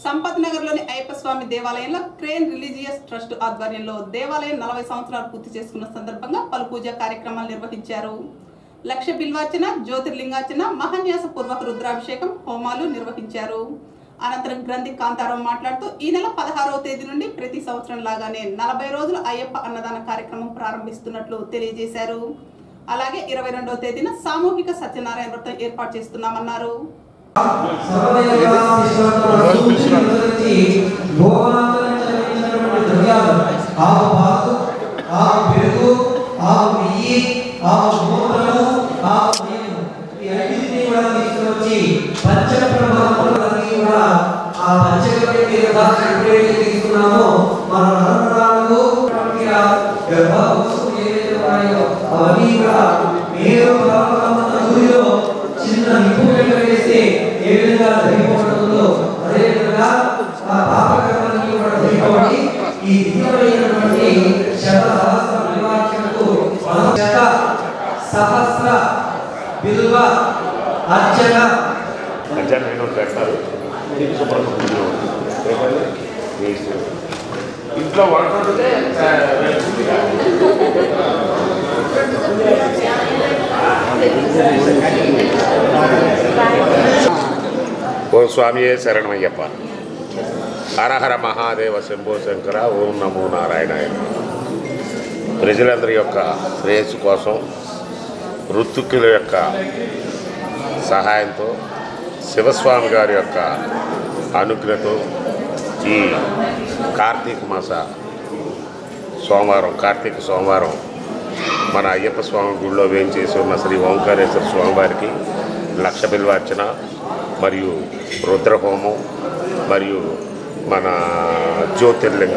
సంపత్ నగర్లోని అయ్యప్ప స్వామి దేవాలయంలో crane religious trust ఆధ్వర్యంలో దేవాలయం నలభై సంవత్సరాలు పూర్తి చేసుకున్న సందర్భంగా పలు పూజా కార్యక్రమాలు నిర్వహించారు లక్ష బిల్వార్చన జ్యోతిర్లింగార్చన మహాన్యాస పూర్వక రుద్రాభిషేకం హోమాలు నిర్వహించారు అనంతరం గ్రంథి కాంతారావు మాట్లాడుతూ ఈ నెల పదహారవ తేదీ నుండి ప్రతి సంవత్సరం లాగానే నలభై రోజుల అయ్యప్ప అన్నదాన కార్యక్రమం ప్రారంభిస్తున్నట్లు తెలియజేశారు అలాగే ఇరవై రెండవ తేదీన సామూహిక సత్యనారాయణ వ్రతం ఏర్పాటు చేస్తున్నామన్నారు చిన్న నిప్పు వేస్తే ఏ విధంగా జరిగిపోతుందో అదే విధంగా ఆ పాపకర్మలకి కూడా జరిగిపోయి ఈ దివ్యమైనటువంటి శత సహస్ర నిర్వాచనకు శత సహస్ర బిల్వ అర్చన మధ్యాహ్నం నేను పెడతారు నీకు శుభ్రంగా పూజలు ఏమండి? మీ ఇష్టం. ఇంట్లో వంట వండితే ఆ, రేపు ఉంది కదా. ఓం స్వామియే శరణమయ్యప్ప హరహర మహాదేవ శంభో శంకర ఓం నమో నారాయణాయ ప్రజలందరి యొక్క శ్రేయస్సు కోసం ఋతుక్కుల యొక్క సహాయంతో శివస్వామి గారి యొక్క అనుగ్రహతో ఈ కార్తీక మాస సోమవారం కార్తీక సోమవారం మన అయ్యప్ప స్వామి గుడిలో వేయించేసి ఉన్న శ్రీ ఓంకారేశ్వర స్వామివారికి లక్ష బిల్వార్చన మరియు రుద్రహోమం మరియు మన జ్యోతిర్లింగ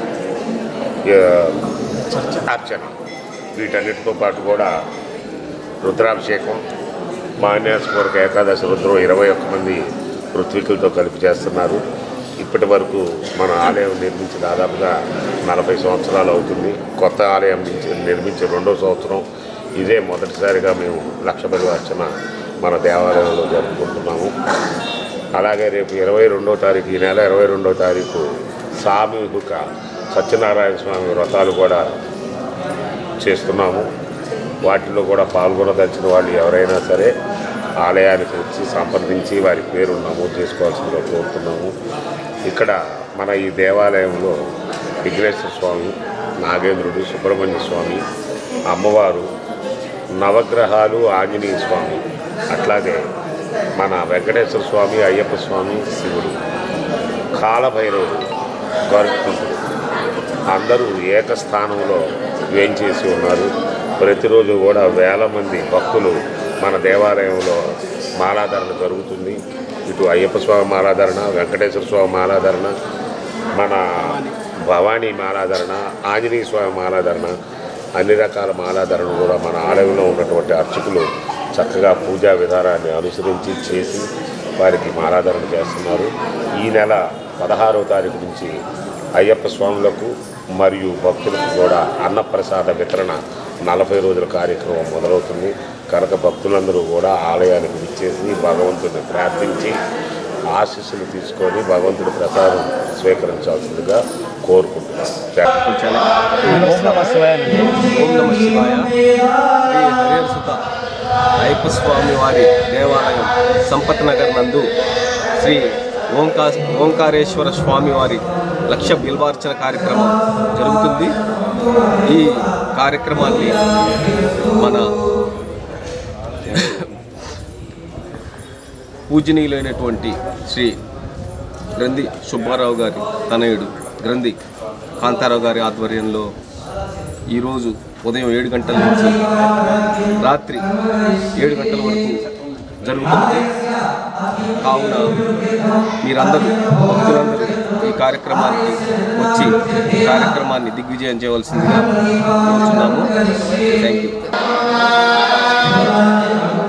ఆ, అర్చన వీటన్నిటితో పాటు కూడా రుద్రాభిషేకం మాన్యాసపూర్వక ఏకాదశి రుద్రం ఇరవై ఒక్క మంది ఋత్వికులతో కలిపి చేస్తున్నారు ఇప్పటి వరకు మన ఆలయం నిర్మించి దాదాపుగా నలభై సంవత్సరాలు అవుతుంది కొత్త ఆలయం నుంచి నిర్మించి రెండో సంవత్సరం ఇదే మొదటిసారిగా మేము లక్ష అర్చన మన దేవాలయంలో జరుపుకుంటున్నాము అలాగే రేపు ఇరవై రెండో తారీఖు ఈ నెల ఇరవై రెండో తారీఖు సామూహిక సత్యనారాయణ స్వామి వ్రతాలు కూడా చేస్తున్నాము వాటిలో కూడా పాల్గొనదలిచిన వాళ్ళు ఎవరైనా సరే ఆలయానికి వచ్చి సంప్రదించి వారి పేరు నమోదు చేసుకోవాల్సిందిగా కోరుతున్నాము ఇక్కడ మన ఈ దేవాలయంలో విఘ్నేశ్వర స్వామి నాగేంద్రుడు సుబ్రహ్మణ్య స్వామి అమ్మవారు నవగ్రహాలు ఆంజనేయ స్వామి అట్లాగే మన వెంకటేశ్వర స్వామి అయ్యప్ప స్వామి శివుడు కాలభైరవుడు గరుత్మంతుడు అందరూ ఏకస్థానంలో వేంచేసి ఉన్నారు ప్రతిరోజు కూడా వేల మంది భక్తులు మన దేవాలయంలో మాలాధరణ జరుగుతుంది ఇటు అయ్యప్ప స్వామి మాలాధరణ వెంకటేశ్వర స్వామి మాలాధరణ మన భవానీ మాలాధరణ ఆంజనేయ స్వామి మాలాధరణ అన్ని రకాల మాలాధరణ కూడా మన ఆలయంలో ఉన్నటువంటి అర్చకులు చక్కగా పూజా విధానాన్ని అనుసరించి చేసి వారికి మాలాధరణ చేస్తున్నారు ఈ నెల పదహారవ తారీఖు నుంచి అయ్యప్ప స్వాములకు మరియు భక్తులకు కూడా అన్నప్రసాద వితరణ నలభై రోజుల కార్యక్రమం మొదలవుతుంది కనుక భక్తులందరూ కూడా ఆలయానికి విచ్చేసి భగవంతుని ప్రార్థించి ఆశీస్సులు తీసుకొని భగవంతుడి ప్రసాదం స్వీకరించాల్సిందిగా కోరుకుంటున్నాను ఓం నమ శివాయ ఓం నమ శివాయ శ్రీ హరిహర సుత అయ్యప్ప స్వామి వారి దేవాలయం సంపత్ నగర్ నందు శ్రీ ఓంకా ఓంకారేశ్వర స్వామి వారి లక్ష బిల్వార్చన కార్యక్రమం జరుగుతుంది ఈ కార్యక్రమాన్ని మన పూజనీయులైనటువంటి శ్రీ గ్రంథి సుబ్బారావు గారి తనయుడు గ్రంథి కాంతారావు గారి ఆధ్వర్యంలో ఈరోజు ఉదయం ఏడు గంటల నుంచి రాత్రి ఏడు గంటల వరకు జరుగుతుంది కావున మీరందరూ భక్తులందరూ ఈ కార్యక్రమానికి వచ్చి ఈ కార్యక్రమాన్ని దిగ్విజయం చేయవలసిందిగా కోరుచున్నాము థ్యాంక్ యూ